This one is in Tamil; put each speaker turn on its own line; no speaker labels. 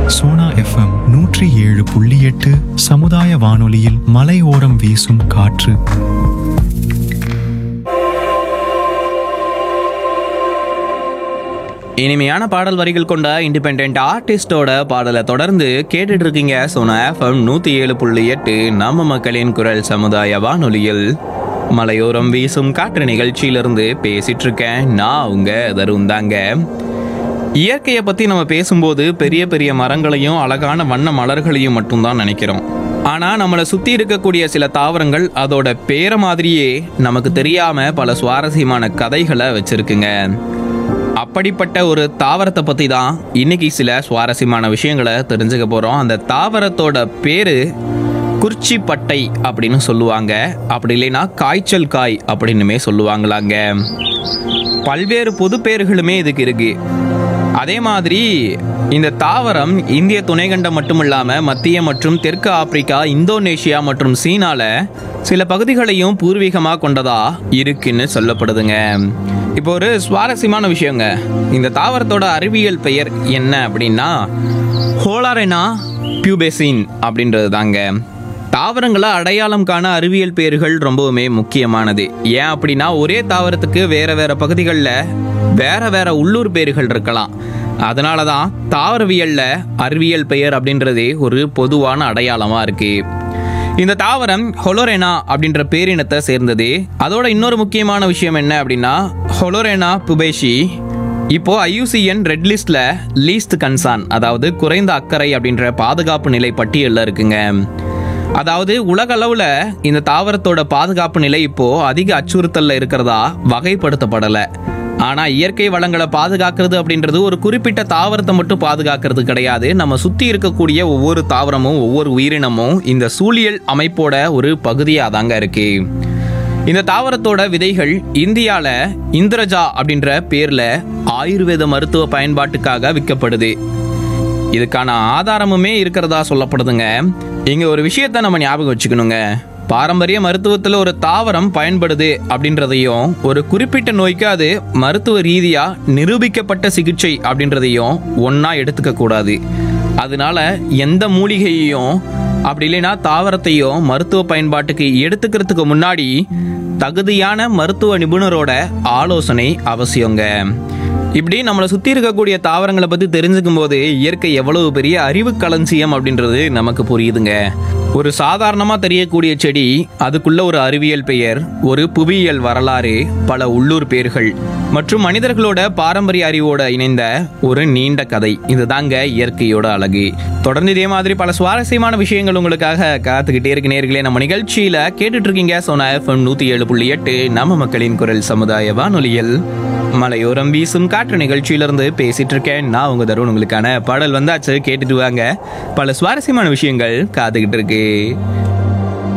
சோனா எஃப்எம் நூற்றி ஏழு புள்ளி எட்டு சமுதாய வானொலியில் மலையோரம் வீசும் காற்று
இனிமையான பாடல் வரிகள் கொண்ட இண்டிபெண்ட் ஆர்டிஸ்டோட பாடலை தொடர்ந்து கேட்டுட்டு இருக்கீங்க சோனா எஃப்எம் நூத்தி ஏழு புள்ளி எட்டு நம்ம மக்களின் குரல் சமுதாய வானொலியில் மலையோரம் வீசும் காற்று நிகழ்ச்சியிலிருந்து பேசிட்டு இருக்கேன் நான் உங்க தருண் தாங்க இயற்கையை பத்தி நம்ம பேசும்போது பெரிய பெரிய மரங்களையும் அழகான வண்ண மலர்களையும் மட்டும்தான் நினைக்கிறோம் ஆனா நம்மளை சுத்தி இருக்கக்கூடிய சில தாவரங்கள் அதோட பேரை மாதிரியே நமக்கு தெரியாம பல சுவாரஸ்யமான கதைகளை வச்சிருக்குங்க அப்படிப்பட்ட ஒரு தாவரத்தை பத்தி தான் இன்னைக்கு சில சுவாரஸ்யமான விஷயங்களை தெரிஞ்சுக்க போறோம் அந்த தாவரத்தோட பேரு குறிச்சிப்பட்டை அப்படின்னு சொல்லுவாங்க அப்படி இல்லைன்னா காய்ச்சல் காய் அப்படின்னுமே சொல்லுவாங்களாங்க பல்வேறு பொது பேர்களுமே இதுக்கு இருக்கு அதே மாதிரி இந்த தாவரம் இந்திய துணைக்கண்டம் மட்டும் இல்லாம மத்திய மற்றும் தெற்கு ஆப்பிரிக்கா இந்தோனேஷியா மற்றும் சீனால சில பகுதிகளையும் பூர்வீகமா கொண்டதா இருக்குன்னு சொல்லப்படுதுங்க இப்போ ஒரு சுவாரஸ்யமான விஷயங்க இந்த தாவரத்தோட அறிவியல் பெயர் என்ன அப்படின்னா ஹோலாரெனா பியூபெசின் அப்படின்றது தாங்க தாவரங்களை அடையாளம் காண அறிவியல் பெயர்கள் ரொம்பவுமே முக்கியமானது ஏன் அப்படின்னா ஒரே தாவரத்துக்கு வேற வேற பகுதிகளில் வேற வேற உள்ளூர் பெயர்கள் இருக்கலாம் அதனால தான் தாவரவியல்ல அறிவியல் பெயர் அப்படின்றதே ஒரு பொதுவான அடையாளமா இருக்கு இந்த தாவரம் ஹொலோரெனா அப்படின்ற பேரினத்தை சேர்ந்தது அதோட இன்னொரு முக்கியமான விஷயம் என்ன அப்படின்னா ஹொலோரெனா புபேஷி இப்போ ஐயூசிஎன் ரெட் லிஸ்ட்ல லீஸ்ட் கன்சான் அதாவது குறைந்த அக்கறை அப்படின்ற பாதுகாப்பு நிலை பட்டியலில் இருக்குங்க அதாவது உலக அளவுல இந்த தாவரத்தோட பாதுகாப்பு நிலை இப்போ அதிக அச்சுறுத்தல்ல இருக்கிறதா வகைப்படுத்தப்படல ஆனா இயற்கை வளங்களை பாதுகாக்கிறது அப்படின்றது ஒரு குறிப்பிட்ட தாவரத்தை மட்டும் பாதுகாக்கிறது கிடையாது நம்ம சுத்தி இருக்கக்கூடிய ஒவ்வொரு தாவரமும் ஒவ்வொரு உயிரினமும் இந்த சூழியல் அமைப்போட ஒரு பகுதியா தாங்க இருக்கு இந்த தாவரத்தோட விதைகள் இந்தியால இந்திரஜா அப்படின்ற பேர்ல ஆயுர்வேத மருத்துவ பயன்பாட்டுக்காக விற்கப்படுது இதுக்கான ஆதாரமுமே இருக்கிறதா சொல்லப்படுதுங்க இங்க ஒரு விஷயத்த நம்ம ஞாபகம் வச்சுக்கணுங்க பாரம்பரிய மருத்துவத்துல ஒரு தாவரம் பயன்படுது அப்படின்றதையும் ஒரு குறிப்பிட்ட நோய்க்கு அது மருத்துவ ரீதியா நிரூபிக்கப்பட்ட சிகிச்சை அப்படின்றதையும் ஒண்ணா எடுத்துக்க கூடாது அதனால எந்த மூலிகையையும் அப்படி இல்லைன்னா தாவரத்தையும் மருத்துவ பயன்பாட்டுக்கு எடுத்துக்கிறதுக்கு முன்னாடி தகுதியான மருத்துவ நிபுணரோட ஆலோசனை அவசியங்க இப்படி நம்மளை சுற்றி இருக்கக்கூடிய தாவரங்களை பற்றி தெரிஞ்சுக்கும் போது இயற்கை எவ்வளவு பெரிய அறிவு களஞ்சியம் அப்படின்றது நமக்கு புரியுதுங்க ஒரு சாதாரணமாக தெரியக்கூடிய செடி அதுக்குள்ள ஒரு அறிவியல் பெயர் ஒரு புவியியல் வரலாறு பல உள்ளூர் பெயர்கள் மற்றும் மனிதர்களோட பாரம்பரிய அறிவோட இணைந்த ஒரு நீண்ட கதை இதுதாங்க இயற்கையோட அழகு தொடர்ந்து இதே மாதிரி பல சுவாரஸ்யமான விஷயங்கள் உங்களுக்காக காத்துக்கிட்டே இருக்கு நேர்களே நம்ம நிகழ்ச்சியில கேட்டுட்டு இருக்கீங்க சோனா எஃப்எம் நூத்தி ஏழு புள்ளி எட்டு நம்ம மக்களின் குரல் சமுதாய வானொலியில் மலையோரம் வீசும் காற்று நிகழ்ச்சியிலிருந்து பேசிட்டு இருக்கேன் நான் உங்க தருண் உங்களுக்கான பாடல் வந்தாச்சு கேட்டுட்டு வாங்க பல சுவாரஸ்யமான விஷயங்கள் காத்துக்கிட்டு இருக்கு